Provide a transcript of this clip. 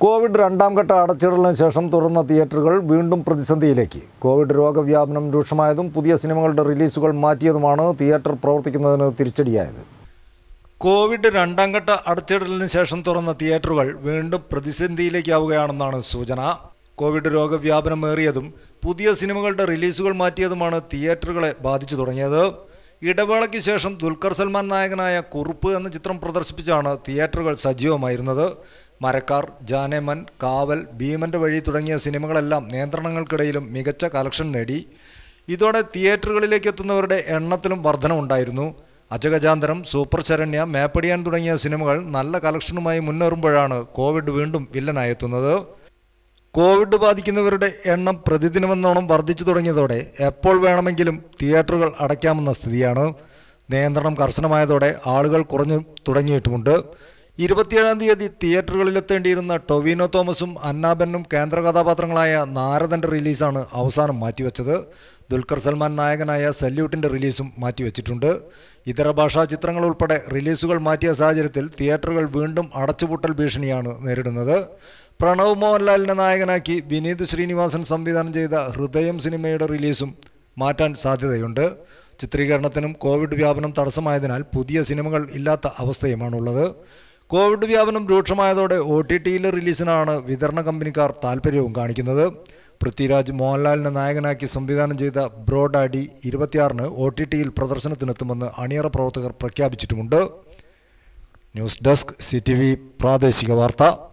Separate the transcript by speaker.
Speaker 1: Covid രണ്ടാം ഘട്ട അടച്ചിടലിന് ശേഷം തുറന്ന തിയേറ്ററുകൾ വീണ്ടും പ്രതിസന്ധിയിലേക്ക് കോവിഡ് രോഗവ്യാപനം രൂക്ഷമായതും പുതിയ സിനിമകളുടെ റിലീസുകൾ മാറ്റിയതുമാണ് തിയേറ്റർ പ്രവർത്തിക്കുന്നതിന് തിരിച്ചടിയായത് കോവിഡ് രണ്ടാം ഘട്ട അടച്ചിടലിന് ശേഷം തുറന്ന തിയേറ്ററുകൾ വീണ്ടും പ്രതിസന്ധിയിലേക്കാവുകയാണെന്നാണ് സൂചന കോവിഡ് രോഗവ്യാപനമേറിയതും പുതിയ സിനിമകളുടെ റിലീസുകൾ മാറ്റിയതുമാണ് തിയേറ്ററുകളെ ബാധിച്ചു തുടങ്ങിയത് ഇടവേളയ്ക്ക് ശേഷം ദുൽഖർ സൽമാൻ നായകനായ കുറുപ്പ് എന്ന ചിത്രം പ്രദർശിപ്പിച്ചാണ് തിയേറ്ററുകൾ സജീവമായിരുന്നത് മരക്കാർ ജാനേമൻ കാവൽ ഭീമന്റെ വഴി തുടങ്ങിയ സിനിമകളെല്ലാം നിയന്ത്രണങ്ങൾക്കിടയിലും മികച്ച കളക്ഷൻ നേടി ഇതോടെ തിയേറ്ററുകളിലേക്ക് എത്തുന്നവരുടെ എണ്ണത്തിലും വർധനമുണ്ടായിരുന്നു അജഗജാന്തരം സൂപ്പർ ശരണ്യ മേപ്പടിയാൻ തുടങ്ങിയ സിനിമകൾ നല്ല കളക്ഷനുമായി മുന്നേറുമ്പോഴാണ് കോവിഡ് വീണ്ടും വില്ലനായെത്തുന്നത് കോവിഡ് ബാധിക്കുന്നവരുടെ എണ്ണം പ്രതിദിനമെന്നോണം വർദ്ധിച്ചു തുടങ്ങിയതോടെ എപ്പോൾ വേണമെങ്കിലും തിയേറ്ററുകൾ അടയ്ക്കാമെന്ന സ്ഥിതിയാണ് നിയന്ത്രണം കർശനമായതോടെ ആളുകൾ കുറഞ്ഞു തുടങ്ങിയിട്ടുമുണ്ട് ഇരുപത്തിയേഴാം തീയതി തിയേറ്ററുകളിലെത്തേണ്ടിയിരുന്ന ടൊവിനോ തോമസും അന്നാബെന്നും കേന്ദ്ര കഥാപാത്രങ്ങളായ നാരദൻ്റെ റിലീസാണ് അവസാനം മാറ്റിവെച്ചത് ദുൽഖർ സൽമാൻ നായകനായ സല്യൂട്ടിൻ്റെ റിലീസും മാറ്റിവെച്ചിട്ടുണ്ട് ഇതര ഭാഷാ ചിത്രങ്ങൾ ഉൾപ്പെടെ റിലീസുകൾ മാറ്റിയ സാഹചര്യത്തിൽ തിയേറ്ററുകൾ വീണ്ടും അടച്ചുപൂട്ടൽ ഭീഷണിയാണ് നേരിടുന്നത് പ്രണവ് മോഹൻലാലിനെ നായകനാക്കി വിനീത് ശ്രീനിവാസൻ സംവിധാനം ചെയ്ത ഹൃദയം സിനിമയുടെ റിലീസും മാറ്റാൻ സാധ്യതയുണ്ട് ചിത്രീകരണത്തിനും കോവിഡ് വ്യാപനം തടസ്സമായതിനാൽ പുതിയ സിനിമകൾ ഇല്ലാത്ത അവസ്ഥയുമാണുള്ളത് കോവിഡ് വ്യാപനം രൂക്ഷമായതോടെ ഒ ടി ടിയിലെ റിലീസിനാണ് വിതരണ കമ്പനിക്കാർ താൽപ്പര്യവും കാണിക്കുന്നത് പൃഥ്വിരാജ് മോഹൻലാലിനെ നായകനാക്കി സംവിധാനം ചെയ്ത ബ്രോഡാഡി ഇരുപത്തിയാറിന് ഒ ടി ടിയിൽ പ്രദർശനത്തിനെത്തുമെന്ന് അണിയറ പ്രവർത്തകർ പ്രഖ്യാപിച്ചിട്ടുമുണ്ട് news desk C T V പ്രാദേശിക വാർത്ത